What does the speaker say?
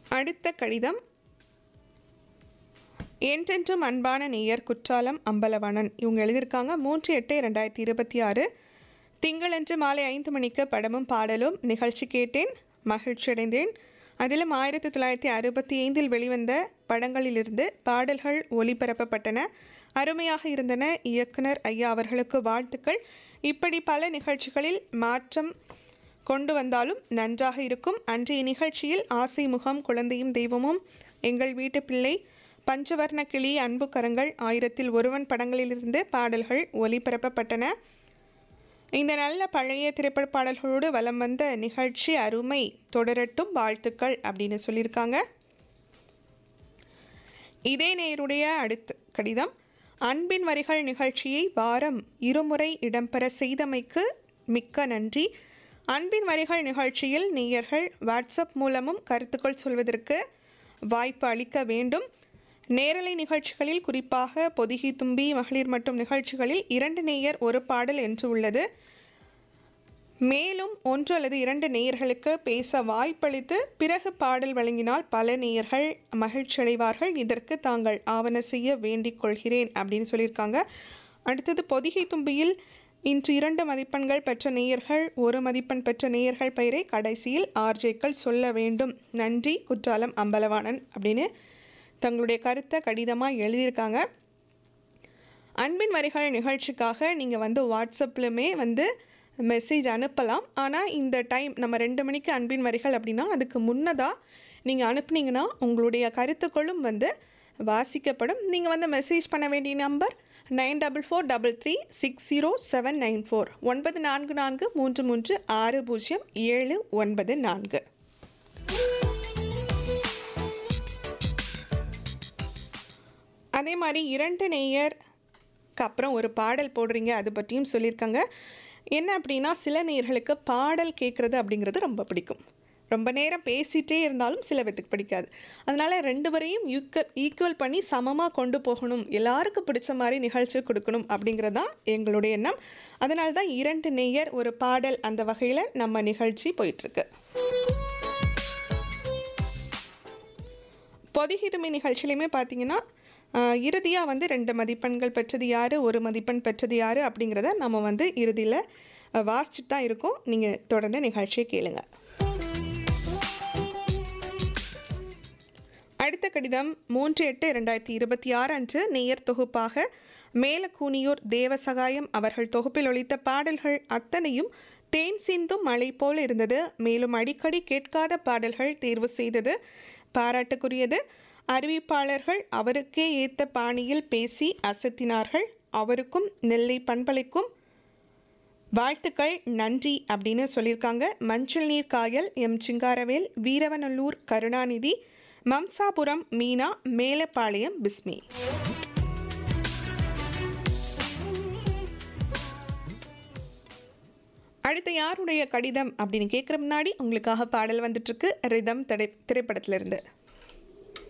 அடுத்த கடிதம் என்றென்றும் அன்பான நேயர் குற்றாலம் அம்பலவாணன் இவங்க எழுதியிருக்காங்க மூன்று எட்டு ரெண்டாயிரத்தி இருபத்தி ஆறு திங்களன்று மாலை ஐந்து மணிக்கு படமும் பாடலும் நிகழ்ச்சி கேட்டேன் மகிழ்ச்சி அடைந்தேன் அதிலும் ஆயிரத்தி தொள்ளாயிரத்தி அறுபத்தி ஐந்தில் வெளிவந்த படங்களிலிருந்து பாடல்கள் ஒளிபரப்பப்பட்டன அருமையாக இருந்தன இயக்குனர் ஐயா அவர்களுக்கு வாழ்த்துக்கள் இப்படி பல நிகழ்ச்சிகளில் மாற்றம் கொண்டு வந்தாலும் நன்றாக இருக்கும் அன்றைய நிகழ்ச்சியில் ஆசை முகம் குழந்தையும் தெய்வமும் எங்கள் வீட்டு பிள்ளை பஞ்சவர்ண கிளி அன்பு கரங்கள் ஆயிரத்தில் ஒருவன் படங்களிலிருந்து பாடல்கள் ஒளிபரப்பப்பட்டன இந்த நல்ல பழைய திரைப்பட பாடல்களோடு வலம் வந்த நிகழ்ச்சி அருமை தொடரட்டும் வாழ்த்துக்கள் அப்படின்னு சொல்லியிருக்காங்க இதே நேருடைய அடுத்த கடிதம் அன்பின் வரிகள் நிகழ்ச்சியை வாரம் இருமுறை இடம்பெற செய்தமைக்கு மிக்க நன்றி அன்பின் வரிகள் நிகழ்ச்சியில் நேயர்கள் வாட்ஸ்அப் மூலமும் கருத்துக்கள் சொல்வதற்கு வாய்ப்பு அளிக்க வேண்டும் நேரலை நிகழ்ச்சிகளில் குறிப்பாக பொதிகை தும்பி மகளிர் மற்றும் நிகழ்ச்சிகளில் இரண்டு நேயர் ஒரு பாடல் என்று உள்ளது மேலும் ஒன்று அல்லது இரண்டு நேயர்களுக்கு பேச வாய்ப்பளித்து பிறகு பாடல் வழங்கினால் பல நேயர்கள் மகிழ்ச்சி அடைவார்கள் இதற்கு தாங்கள் ஆவண செய்ய வேண்டிக் கொள்கிறேன் அப்படின்னு சொல்லியிருக்காங்க அடுத்தது பொதிகை தும்பியில் இன்று இரண்டு மதிப்பெண்கள் பெற்ற நேயர்கள் ஒரு மதிப்பெண் பெற்ற நேயர்கள் பெயரை கடைசியில் ஆர்ஜேக்கள் சொல்ல வேண்டும் நன்றி குற்றாலம் அம்பலவாணன் அப்படின்னு தங்களுடைய கருத்தை கடிதமாக எழுதியிருக்காங்க அன்பின் வரிகள் நிகழ்ச்சிக்காக நீங்கள் வந்து வாட்ஸ்அப்லுமே வந்து மெசேஜ் அனுப்பலாம் ஆனால் இந்த டைம் நம்ம ரெண்டு மணிக்கு அன்பின் வரிகள் அப்படின்னா அதுக்கு முன்னதாக நீங்கள் அனுப்புனீங்கன்னா உங்களுடைய கருத்துக்களும் வந்து வாசிக்கப்படும் நீங்கள் வந்து மெசேஜ் பண்ண வேண்டிய number nine double four double three six zero seven nine four ஒன்பது நான்கு நான்கு மூன்று மூன்று ஆறு பூஜ்ஜியம் ஏழு ஒன்பது நான்கு அதே மாதிரி இரண்டு நேயருக்கு அப்புறம் ஒரு பாடல் போடுறீங்க அது பற்றியும் சொல்லியிருக்காங்க என்ன அப்படின்னா சில நேயர்களுக்கு பாடல் கேட்குறது அப்படிங்கிறது ரொம்ப பிடிக்கும் ரொம்ப நேரம் பேசிகிட்டே இருந்தாலும் சில பேத்துக்கு பிடிக்காது அதனால் ரெண்டு பேரையும் ஈக்குவல் ஈக்குவல் பண்ணி சமமாக கொண்டு போகணும் எல்லாருக்கும் பிடிச்ச மாதிரி நிகழ்ச்சி கொடுக்கணும் அப்படிங்கிறது தான் எங்களுடைய எண்ணம் அதனால தான் இரண்டு நேயர் ஒரு பாடல் அந்த வகையில் நம்ம நிகழ்ச்சி போயிட்டுருக்கு பொதிகிதுமை நிகழ்ச்சியிலையுமே பார்த்தீங்கன்னா இறுதியாக வந்து ரெண்டு மதிப்பெண்கள் பெற்றது யார் ஒரு மதிப்பெண் பெற்றது யார் அப்படிங்கிறத நம்ம வந்து இறுதியில் வாசிச்சுட்டு தான் இருக்கோம் நீங்கள் தொடர்ந்து நிகழ்ச்சியை கேளுங்க அடுத்த கடிதம் மூன்று எட்டு ரெண்டாயிரத்தி இருபத்தி ஆறு அன்று நேயர் தொகுப்பாக மேலக்கூனியூர் தேவசகாயம் அவர்கள் தொகுப்பில் ஒழித்த பாடல்கள் அத்தனையும் தேன் சிந்தும் மழை போல் இருந்தது மேலும் அடிக்கடி கேட்காத பாடல்கள் தேர்வு செய்தது பாராட்டுக்குரியது அறிவிப்பாளர்கள் அவருக்கே ஏத்த பாணியில் பேசி அசத்தினார்கள் அவருக்கும் நெல்லை பண்பலைக்கும் வாழ்த்துக்கள் நன்றி அப்படின்னு சொல்லியிருக்காங்க மஞ்சள் நீர் காயல் எம் சிங்காரவேல் வீரவநல்லூர் கருணாநிதி மம்சாபுரம் மீனா மேலப்பாளையம் பிஸ்மி அடுத்து யாருடைய கடிதம் அப்படின்னு கேட்குற முன்னாடி உங்களுக்காக பாடல் வந்துட்டுருக்கு ரிதம் திரை திரைப்படத்திலிருந்து